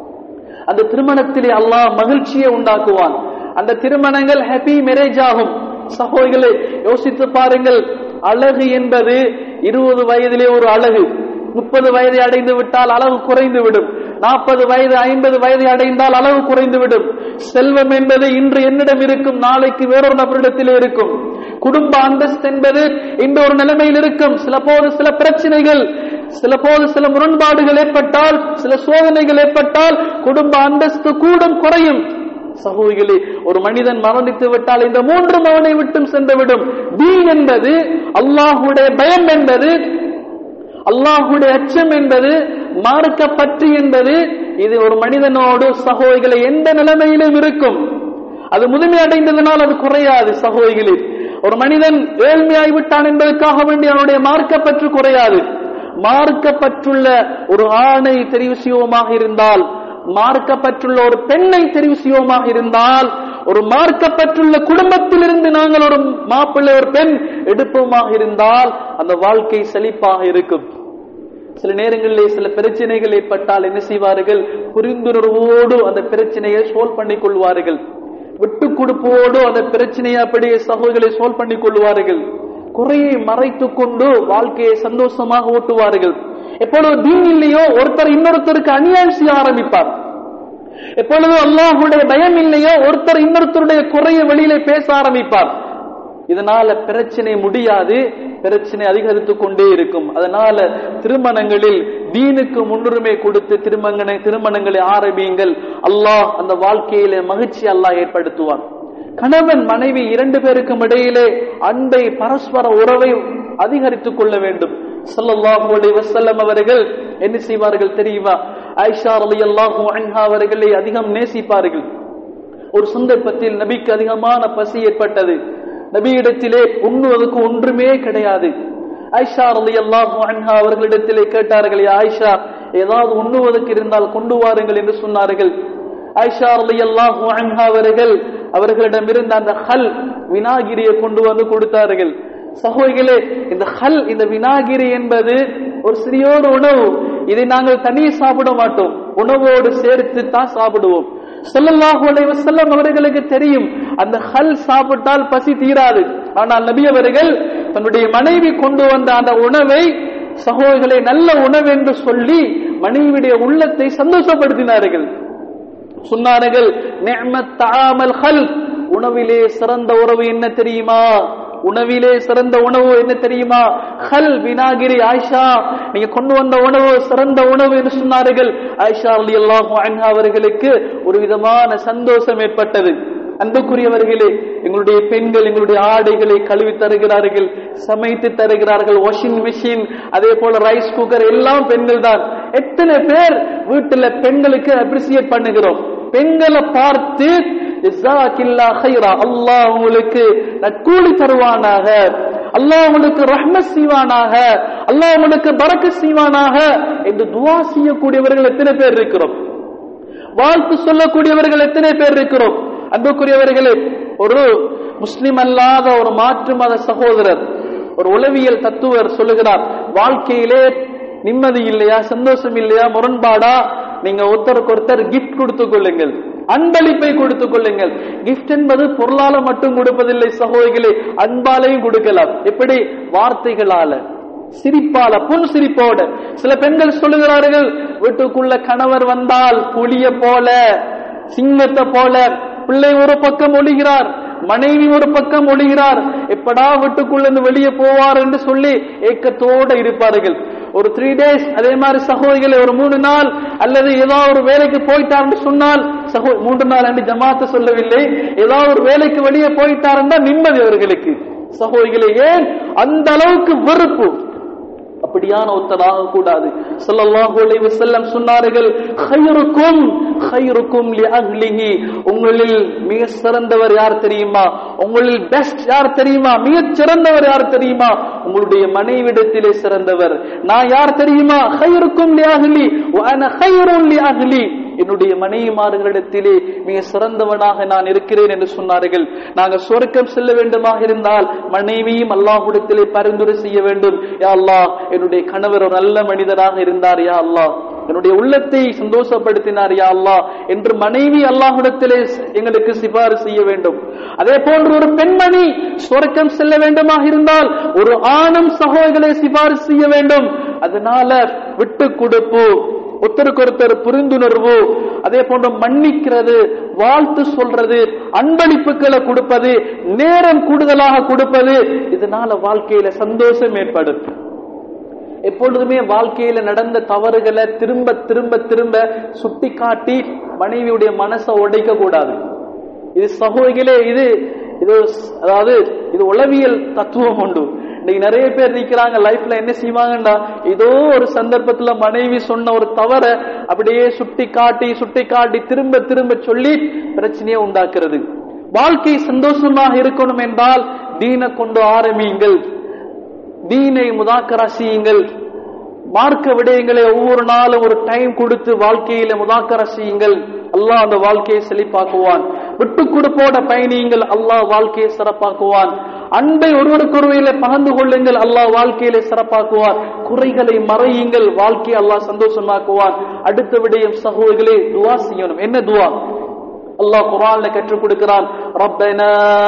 அந்த திருமணத்திலே அல்லாஹ் மகிழ்ச்சியை உண்டாக்குவான் அந்த திருமணங்கள் ஹாப்பி மேரேஜ் ஆகும் சகோதரிகளை யோசித்து பாருங்கள் அழகு என்பது இருபது வயதிலே ஒரு அழகு முப்பது வயதை அடைந்து விட்டால் அளவு குறைந்து விடும் நாற்பது வயது ஐம்பது வயதை அடைந்தால் அளவு குறைந்து விடும் செல்வம் என்பது இன்று என்னிடம் இருக்கும் நாளைக்கு வேறொரு நபரிடத்தில் இருக்கும் குடும்ப அந்தஸ்து என்பது இந்த ஒரு நிலைமையில் இருக்கும் சில போது சில பிரச்சனைகள் சில போது சில முரண்பாடுகள் ஏற்பட்டால் சில சோதனைகள் ஏற்பட்டால் குடும்ப அந்தஸ்து கூடும் குறையும் சகோதரிகளே ஒரு மனிதன் மரணித்து விட்டால் இந்த மூன்று அவனை விட்டும் சென்றுவிடும் தீன் என்பது அல்லாஹுடைய பயம் என்பது அல்லாஹுடைய அச்சம் என்பது மார்க்க பற்றி என்பது இது ஒரு மனிதனோடு சகோதரிகளை எந்த நிலைமையிலும் இருக்கும் அது முதுமை அடைந்ததனால் அது குறையாது சகோதரிகளே ஒரு மனிதன் ஏழ்மையாய் விட்டான் என்பதற்காக வேண்டி அவனுடைய மார்க்க பற்று குறையாது மார்க்கப்பற்றுள்ள ஒரு ஆணை தெரிவு செய்வோமாக இருந்தால் மார்க்கப்பற்றுள்ள ஒரு பெண்ணை தெரிவு செய்வோமாக இருந்தால் ஒரு மார்க்கப்பற்றுள்ள குடும்பத்திலிருந்து நாங்கள் ஒரு மாப்பிள்ளை ஒரு பெண் எடுப்போமாக இருந்தால் அந்த வாழ்க்கை செழிப்பாக இருக்கும் சில நேரங்களிலே சில பிரச்சனைகள் ஏற்பட்டால் என்ன செய்வார்கள் புரிந்துணர்வோடு அந்த பிரச்சனையை சோல்வ் பண்ணிக் கொள்வார்கள் விட்டு கொடுப்போடு அந்த பிரச்சனையை அப்படியே சகோதரர்களை சோல்வ் பண்ணிக் கொள்வார்கள் குறையை மறைத்துக் கொண்டு வாழ்க்கையை சந்தோஷமாக ஓட்டுவார்கள் எப்பொழுது தீன் இல்லையோ ஒருத்தர் இன்னொருத்தருக்கு அநியாயம் செய்ய ஆரம்பிப்பார் எப்பொழுது அல்லாஹுடைய பயம் இல்லையோ ஒருத்தர் இன்னொருத்தருடைய குறைய வெளியிலே பேச ஆரம்பிப்பார் இதனால பிரச்சனை முடியாது பிரச்சனை அதிகரித்துக் கொண்டே இருக்கும் அதனால திருமணங்களில் தீனுக்கு முன்னுரிமை கொடுத்து திருமணங்களை திருமணங்களை ஆரம்பியுங்கள் அல்லாஹ் அந்த வாழ்க்கையில மகிழ்ச்சி அல்லாஹ் ஏற்படுத்துவான் கணவன் மனைவி இரண்டு பேருக்கும் இடையிலே அன்பை பரஸ்பர உறவை அதிகரித்துக் கொள்ள வேண்டும் ஸல்லல்லாஹு அலைஹி வஸல்லம் அவர்கள் என்ன செய்வார்கள் தெரியுமா ஆயிஷா ரலியல்லாஹு அன்ஹா அவர்களை அதிகம் நேசிப்பார்கள் ஒரு சந்தர்ப்பத்தில் நபிக்கு அதிகமான பசி ஏற்பட்டது நபியிடத்திலே உண்ணுவதற்கு ஒன்றுமே கிடையாது ஆயிஷா ரலியல்லாஹு அன்ஹா அவர்களிடத்திலே கேட்டார்கள் "யா ஆயிஷா ஏதாவது உண்ணுவதற்கு இருந்தால் கொண்டு வாருங்கள் என்று சொன்னார்கள் ஆயிஷா ரலியல்லாஹு அன்ஹா அவர்கள் அவர்களிடமிருந்த அந்த ஹல் வினாகிரியை கொண்டு வந்து கொடுத்தார்கள் சகோதரிகளே இந்த ஹல் இந்த வினாகிரி என்பது ஒரு சிறியோடு உணவு இதை நாங்கள் தனியே சாப்பிட மாட்டோம் உணவோடு சேர்த்து தான் சாப்பிடுவோம் ஸல்லல்லாஹு அலைஹி வஸல்லம் அவர்களுக்கு தெரியும் அந்த ஹல் சாப்பிட்டால் பசி தீராது ஆனால் நபி அவர்கள் தன்னுடைய மனைவி கொண்டு வந்த அந்த உணவை சகோதரர்களை நல்ல உணவு என்று சொல்லி மனைவியுடைய உள்ளத்தை சந்தோஷப்படுத்தினார்கள் சொன்னார்கள் நிஅமத் தஆமல் ஹல் உணவிலே சிறந்த உறவு என்ன தெரியுமா உணவிலே சிறந்த உணவு என்ன தெரியுமா ஹல் வினாகிரி ஆயிஷா நீங்க கொண்டு வந்த உணவு சிறந்த உணவு என்று சொன்னார்கள் ஆயிஷா ரலியல்லாஹு அன்ஹா அவர்களுக்கு ஒரு விதமான சந்தோஷம் ஏற்பட்டது அன்புக்குரியவர்களே எங்களுடைய பெண்கள் எங்களுடைய ஆடைகளை கழுவி தருகிறார்கள் சமைத்து தருகிறார்கள் வாஷிங் மிஷின் அதே போல ரைஸ் குக்கர் எல்லாம் பெண்கள் தான் எத்தனை பேர் வீட்டுல பெண்களுக்கு அப்ரிசியேட் பண்ணுகிறோம் பெண்களை பார்த்து ஜஸாக்கில்லா ஹைரா அல்லாஹ் உங்களுக்கு நற்கூலி தருவானாக அல்லாஹ் உங்களுக்கு ரஹ்மத் செய்வானாக அல்லாஹ் உங்களுக்கு பரக்க செய்வானாக என்று துவா செய்யக்கூடியவர்கள் எத்தனை பேர் இருக்கிறோம் வாழ்த்து சொல்லக்கூடியவர்கள் எத்தனை பேர் இருக்கிறோம் அன்புக்குரியவர்களே ஒரு முஸ்லிம் அல்லாத ஒரு மாற்று மத சகோதரர் ஒரு உளவியல் தத்துவர் சொல்லுகிறார் வாழ்க்கையிலே நிம்மதி இல்லையா சந்தோஷம் இல்லையா முரண்பாடா நீங்க ஒருத்தருக்கு ஒருத்தர் கிஃப்ட் கொடுத்துக் கொள்ளுங்கள் அன்பளிப்பை கொடுத்துக் கொள்ளுங்கள் கிஃப்ட் என்பது பொருளால மட்டும் கொடுப்பதில்லை சகோதரிகளே அன்பாலையும் கொடுக்கலாம் எப்படி வார்த்தைகளால சிரிப்பால புன் சிரிப்போட சில பெண்கள் சொல்லுகிறார்கள் வீட்டுக்குள்ள கணவர் வந்தால் புலிய போல சிங்கத்தை போல பிள்ளை ஒரு பக்கம் ஒளிகிறார் மனைவி ஒரு பக்கம் ஒளிகிறார் எப்படா வீட்டுக்குள்ள இருந்து வெளியே போவார் என்று சொல்லி ஏக்கத்தோட இருப்பார்கள் ஒரு த்ரீ டேஸ் அதே மாதிரி சகோதரிகளை ஒரு மூணு நாள் அல்லது ஏதாவது ஒரு வேலைக்கு போயிட்டார்னு சொன்னால் சகோ மூன்று நாள் என்று ஜமாத்த சொல்லவில்லை ஏதாவது ஒரு வேலைக்கு வெளியே போயிட்டாருன்னா நிம்மதி அவர்களுக்கு சகோதரிகளை ஏன் அந்த அளவுக்கு வெறுப்பு அப்படியான ஒத்தராக கூடாது ஸல்லல்லாஹு அலைஹி வஸல்லம் சொன்னார்கள் خيركم خيركم لاهله உங்களில் மிக சிறந்தவர் யார் தெரியுமா உங்களில் பெஸ்ட் யார் தெரியுமா மிக சிறந்தவர் யார் தெரியுமா உங்களுடைய மனைவிடத்திலே சிறந்தவர் நான் யார் தெரியுமா خيركم لاهلي وانا خير لاهلي என்னுடைய மனைவிமார்களிடத்திலே மிக சிறந்தவனாக நான் இருக்கிறேன் என்று சொன்னார்கள் நாங்கள் சொர்க்கம் செல்ல வேண்டுமாக இருந்தால் மனைவியும் அல்லாஹ்விடத்திலே பரிந்துரை செய்ய வேண்டும் யா அல்லாஹ் என்னுடைய கணவர் ஒரு நல்ல மனிதராக இருந்தார் யா அல்லாஹ் என்னுடைய உள்ளத்தை சந்தோஷப்படுத்தினார் யா அல்லாஹ் என்று மனைவி அல்லாஹ்விடத்திலே எங்களுக்கு சிபாரிசு செய்ய வேண்டும் அதே போன்று ஒரு பெண்மணி சொர்க்கம் செல்ல வேண்டுமாக இருந்தால் ஒரு ஆணும் சகோதரர்களை சிபாரிசு செய்ய வேண்டும் அதனால விட்டு கொடுப்பு ஒருத்தருக்கு ஒருத்தர் புரிந்துணர்வு அதே போன்று மன்னிக்கிறது வாழ்த்து சொல்றது அன்பளிப்புகளை கொடுப்பது நேரம் கூடுதலாக கொடுப்பது இதனால வாழ்க்கையில சந்தோஷம் ஏற்படும் எப்பொழுதுமே வாழ்க்கையில நடந்த தவறுகளை திரும்ப திரும்ப திரும்ப சுட்டி காட்டி மனைவியுடைய மனசை உடைக்க கூடாது இது சகோதரிகளே இது இது அதாவது இது உளவியல் தத்துவம் உண்டு இன்னைக்கு நிறைய பேர் நிக்கிறாங்க லைஃப்ல என்ன செய்வாங்கடா ஏதோ ஒரு சந்தர்ப்பத்துல மனைவி சொன்ன ஒரு தவற அப்படியே சுட்டி காட்டி சுட்டி காட்டி திரும்ப திரும்ப சொல்லி பிரச்சனையை உண்டாக்குறது வாழ்க்கை சந்தோஷமாக இருக்கணும் என்றால் தீனை கொண்டு ஆரம்பியுங்கள் தீனை முதாக்கரா செய்யுங்கள் மார்க்க விடயங்களை ஒவ்வொரு நாளும் ஒரு டைம் கொடுத்து வாழ்க்கையில முதாக்கரா செய்யுங்கள் அல்லாஹ் அந்த வாழ்க்கையை செழிப்பாக்குவான் விட்டு கொடுப்போட பயணியுங்கள் அல்லாஹ் வாழ்க்கையை சிறப்பாக்குவான் அன்பை ஒருவருக்கொருவையில பகிர்ந்து கொள்ளுங்கள் அல்லாஹ் வாழ்க்கையில சிறப்பாக்குவான் குறைகளை மறையுங்கள் வாழ்க்கையை அல்லாஹ் சந்தோஷமாக்குவான் அடுத்த விடயம் சகோதரர்களே துவா செய்யணும் என்ன துவா அல்லாஹ் குரான்ல கற்றுக் கொடுக்கிறான் ரப்பனா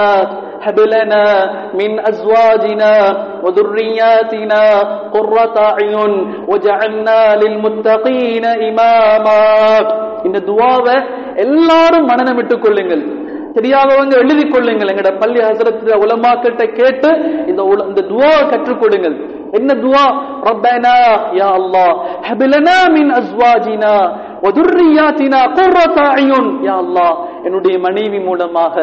هب لنا من أزواجنا وذرياتنا قرة أعين وجعلنا للمتقين إماما இந்த துவாவை எல்லாரும் மனநமிட்டுக் கொள்ளுங்கள் தெரியாதவங்க எழுதி கொள்ளுங்கள் எங்கட பள்ளி ஹசரத்துல உலமாக்கிட்ட கேட்டு இந்த உல- இந்த துவாவை கற்றுக் கொடுங்கள் என்ன துவா ரப்பனா யா அல்லாஹ் ஹபிலனா மின் அஸ்வாஜினா வதுர்ரியாத்தினா குர்ரத அயுன் யா அல்லாஹ் என்னுடைய மனைவி மூலமாக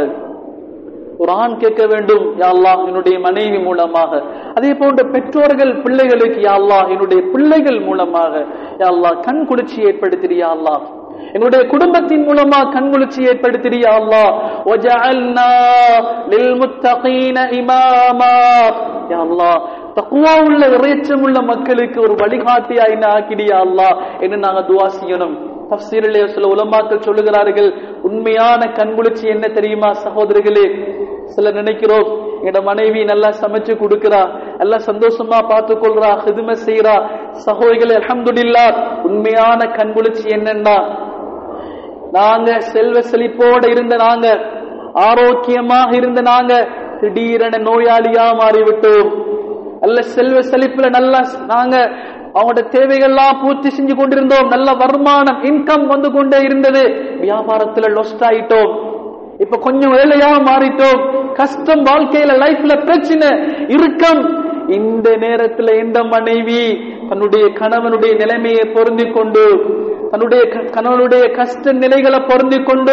ஒரு ஆண் கேட்க வேண்டும் யா அல்லாஹ் என்னுடைய மனைவி மூலமாக அதே போன்ற பெற்றோர்கள் பிள்ளைகளுக்கு யா அல்லாஹ் என்னுடைய பிள்ளைகள் மூலமாக யா அல்லாஹ் கண் குளிர்ச்சி ஏற்படுத்தியா அல்லாஹ் எங்களுடைய குடும்பத்தின் மூலமா கண்குளிர்ச்சி ஏற்படுத்தியா அல்லாஹ் வஜஅல்னா லில்முத்தகீன இமாமா யா அல்லாஹ் தக்குவா உள்ள இறைச்சம் உள்ள மக்களுக்கு ஒரு வழிகாட்டியா என்ன ஆக்கிடியா அல்லாஹ் என்று நாங்க துவா செய்யணும் தப்சீரிலே சில உலமாக்கள் சொல்லுகிறார்கள் உண்மையான கண்குளிர்ச்சி என்ன தெரியுமா சகோதரர்களே சில நினைக்கிறோம் எங்க மனைவி நல்லா சமைச்சு கொடுக்கிறா நல்லா சந்தோஷமா பார்த்து கொள்றா ஹிதுமை செய்யறா சகோதரிகளே அல்ஹம்துலில்லா உண்மையான கண்குளிர்ச்சி என்னன்னா நாங்க செல்வ செழிப்போட இருந்த நாங்க ஆரோக்கியமாக இருந்த நாங்க திடீரென நோயாளியா மாறிவிட்டோம் நல்ல செல்வ செழிப்புல நல்லா நாங்க அவங்களோட தேவைகள்லாம் பூர்த்தி செஞ்சு கொண்டிருந்தோம் நல்ல வருமானம் இன்கம் வந்து கொண்டே இருந்தது வியாபாரத்துல லொஸ்ட் ஆயிட்டோம் இப்ப கொஞ்சம் வேலையா மாறிட்டோம் கஷ்டம் வாழ்க்கையில லைஃப்ல பிரச்சனை இறுக்கம் இந்த நேரத்துல எந்த மனைவி தன்னுடைய கணவனுடைய நிலைமையை பொருந்தி கொண்டு தன்னுடைய க- கணவனுடைய கஷ்ட நிலைகளை பொருந்தி கொண்டு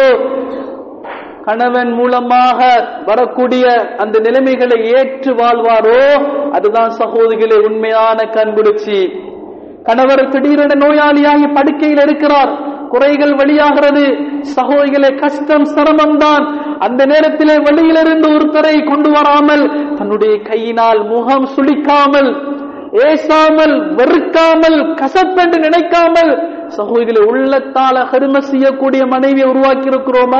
கணவன் மூலமாக வரக்கூடிய அந்த நிலைமைகளை ஏற்று வாழ்வாரோ அதுதான் சகோதரிகளே உண்மையான கண்குளிர்ச்சி கணவர் திடீரென நோயாளியாகி படுக்கையில் இருக்கிறார் குறைகள் வெளியாகிறது சகோதரிகளே கஷ்டம் சிரமம் தான் அந்த நேரத்திலே வெளியிலிருந்து ஒருத்தரை கொண்டு வராமல் தன்னுடைய கையினால் முகம் சுளிக்காமல் ஏசாமல் வெறுக்காமல் கசப்பென்று நினைக்காமல் சகோதரிகளை உள்ளத்தால கரும செய்யக்கூடிய மனைவியை உருவாக்கி இருக்கிறோமா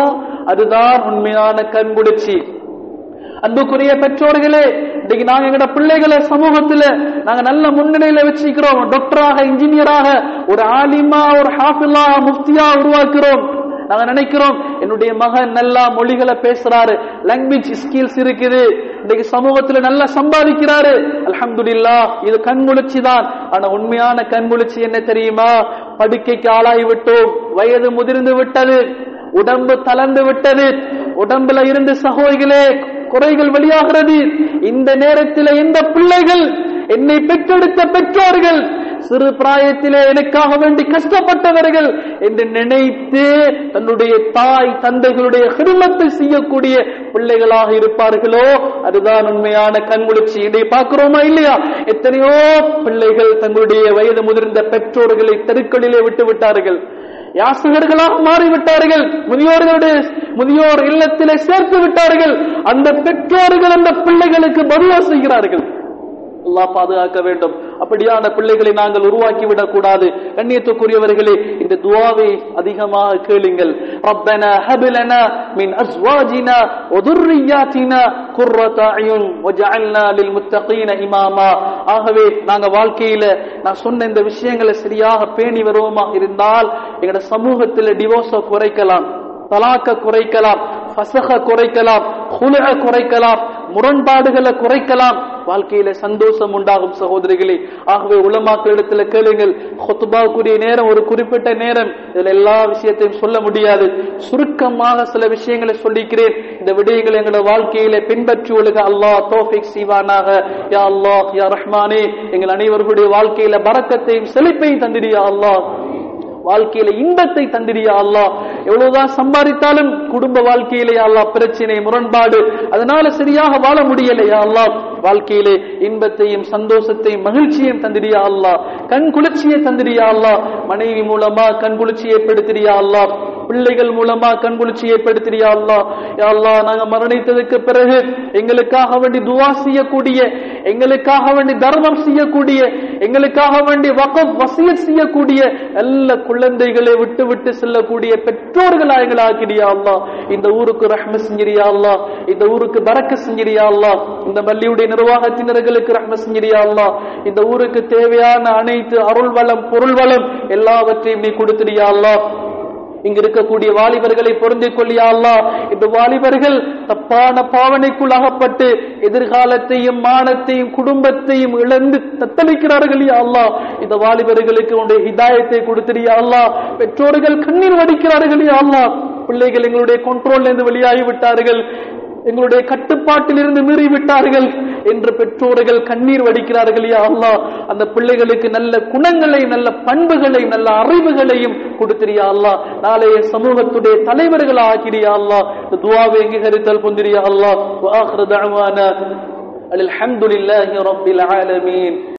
அதுதான் உண்மையான கண்குளிர்ச்சி அன்புக்குரிய பெற்றோர்களே இன்னைக்கு நாங்க எங்கட பிள்ளைகளை சமூகத்துல நாங்க நல்ல முன்னிலையில வச்சுக்கிறோம் டாக்டராக இன்ஜினியராக ஒரு ஆலிமா ஒரு ஹாஃபிலா முஃப்தியா உருவாக்குறோம் நாங்க நினைக்கிறோம் என்னுடைய மகன் நல்லா மொழிகளை பேசுறாரு லாங்குவேஜ் ஸ்கில்ஸ் இருக்குது இன்னைக்கு சமூகத்துல நல்லா சம்பாதிக்கிறாரு அல்ஹம்துலில்லாஹ் இது கண்முழிச்சி தான் ஆனா உண்மையான கண்முழிச்சி என்ன தெரியுமா படுக்கைக்கு ஆளாகி விட்டோம் வயது முதிர்ந்து விட்டது உடம்பு தளர்ந்து விட்டது உடம்புல இருந்து சகோதரிகளே குறைகள் வெளியாகிறது இந்த நேரத்தில் எந்த பிள்ளைகள் என்னை பெற்றெடுத்த பெற்றோர்கள் சிறு பிராயத்திலே எனக்காக வேண்டி கஷ்டப்பட்டவர்கள் என்று நினைத்து தன்னுடைய தாய் தந்தைகளுடைய ஹிருமத்தை செய்யக்கூடிய பிள்ளைகளாக இருப்பார்களோ அதுதான் உண்மையான கண்முழிச்சி இதை பார்க்கிறோமா இல்லையா எத்தனையோ பிள்ளைகள் தங்களுடைய வயது முதிர்ந்த பெற்றோர்களை தெருக்களிலே விட்டு விட்டார்கள் யாசகர்களாக மாறிவிட்டார்கள் முதியோர்களுடைய முதியோர் இல்லத்திலே சேர்த்து விட்டார்கள் அந்த பெற்றோர்கள் அந்த பிள்ளைகளுக்கு பதுவா செய்கிறார்கள் அல்லாஹ் பாதுகாக்க வேண்டும் அப்படியான பிள்ளைகளை நாங்கள் உருவாக்கி விடக்கூடாது கண்ணியத்துக்குரியவர்களே இந்த துவாவை அதிகமாக கேளுங்கள் ரப்பனா ஹபிலனா மின் அஸ்வாஜினா ஒதுர்ரியாத்தினா குர்ரத அயுன் வஜஅல்னா லில் முத்தகீன இமாமா ஆகவே நாங்க வாழ்க்கையில நான் சொன்ன இந்த விஷயங்களை சரியாக பேணி வருவோமாக இருந்தால் எங்கட சமூகத்தில் டிவோர்ஸ குறைக்கலாம் தலாக்க குறைக்கலாம் ஃபசக குறைக்கலாம் குலுக குறைக்கலாம் முரண்பாடுகளை குறைக்கலாம் வாழ்க்கையில சந்தோஷம் உண்டாகும் சகோதரிகளே ஆகவே உலமாக்களிடத்துல கேளுங்கள் ஹொத்துபாவுக்குரிய நேரம் ஒரு குறிப்பிட்ட நேரம் இதுல எல்லா விஷயத்தையும் சொல்ல முடியாது சுருக்கமாக சில விஷயங்களை சொல்லிக்கிறேன் இந்த விடயங்களை எங்களோட வாழ்க்கையில பின்பற்றி ஒழுக அல்லாஹ் தோஃபிக் செய்வானாக யா அல்லாஹ் யா ரஹ்மானே எங்கள் அனைவர்களுடைய வாழ்க்கையில பறக்கத்தையும் செழிப்பையும் தந்திரியா அல்லாஹ் வாழ்க்கையில இன்பத்தை தந்திரியா அல்லாஹ் எவ்வளவுதான் சம்பாதித்தாலும் குடும்ப வாழ்க்கையிலேயா அல்லாஹ் பிரச்சனை முரண்பாடு அதனால சரியாக வாழ முடியலையா அல்லாஹ் வாழ்க்கையிலே இன்பத்தையும் சந்தோஷத்தையும் மகிழ்ச்சியையும் தந்திரியா அல்லாஹ் கண் குளிர்ச்சியை தந்திரியா அல்லாஹ் மனைவி மூலமா கண் குளிர்ச்சியை ஏற்படுத்திரியா அல்லாஹ் பிள்ளைகள் மூலமா கண் குளிர்ச்சியை ஏற்படுத்திரியா அல்லாஹ் யா அல்லாஹ் நாங்க மரணித்ததுக்கு பிறகு எங்களுக்காக வேண்டி துவா செய்யக்கூடிய எங்களுக்காக வேண்டி தர்மம் செய்யக்கூடிய எங்களுக்காக வேண்டி வகம் வசியத் செய்யக்கூடிய நல்ல குழந்தைகளை விட்டு விட்டு செல்லக்கூடிய பெற்றோர்களா எங்களை ஆக்கிறியா அல்லா இந்த ஊருக்கு ரஹ்ம செஞ்சிரியா அல்லா இந்த ஊருக்கு பறக்க செஞ்சிரியா அல்லா இந்த பள்ளியுடைய நிர்வாகத்தினர்களுக்கு ரஹ்ம செஞ்சிரியா அல்லா இந்த ஊருக்கு தேவையான அனைத்து அருள் வளம் பொருள் வளம் எல்லாவற்றையும் நீ கொடுத்துறியா அல்லா இங்க இருக்கக்கூடிய வாலிபர்களை பொருந்திக் கொள்ளியா அல்லா இந்த வாலிபர்கள் தப்பான பாவனைக்குள் அகப்பட்டு எதிர்காலத்தையும் மானத்தையும் குடும்பத்தையும் இழந்து தத்தளிக்கிறார்கள் யா அல்லா இந்த வாலிபர்களுக்கு உன்னுடைய ஹிதாயத்தை கொடுத்திரியா அல்லா பெற்றோர்கள் கண்ணீர் வடிக்கிறார்கள் யா அல்லா பிள்ளைகள் எங்களுடைய கண்ட்ரோல்ல இருந்து வெளியாகி விட்டார்கள் எங்களுடைய கட்டுப்பாட்டில் இருந்து மீறி விட்டார்கள் என்று பெற்றோர்கள் கண்ணீர் வடிக்கிறார்கள் யா அல்லாஹ் அந்த பிள்ளைகளுக்கு நல்ல குணங்களை நல்ல பண்புகளை நல்ல அறிவுகளையும் கொடுத்திரியா அல்லாஹ் நாளைய சமூகத்துடைய தலைவர்கள் ஆக்கிறியா அல்லாஹ் இந்த துவாவை அங்கீகரித்தல் பொந்திரியா அல்லாஹ் வாஹ்ரு தஅவானா அல்ஹம்துலில்லாஹி ரப்பில் ஆலமீன்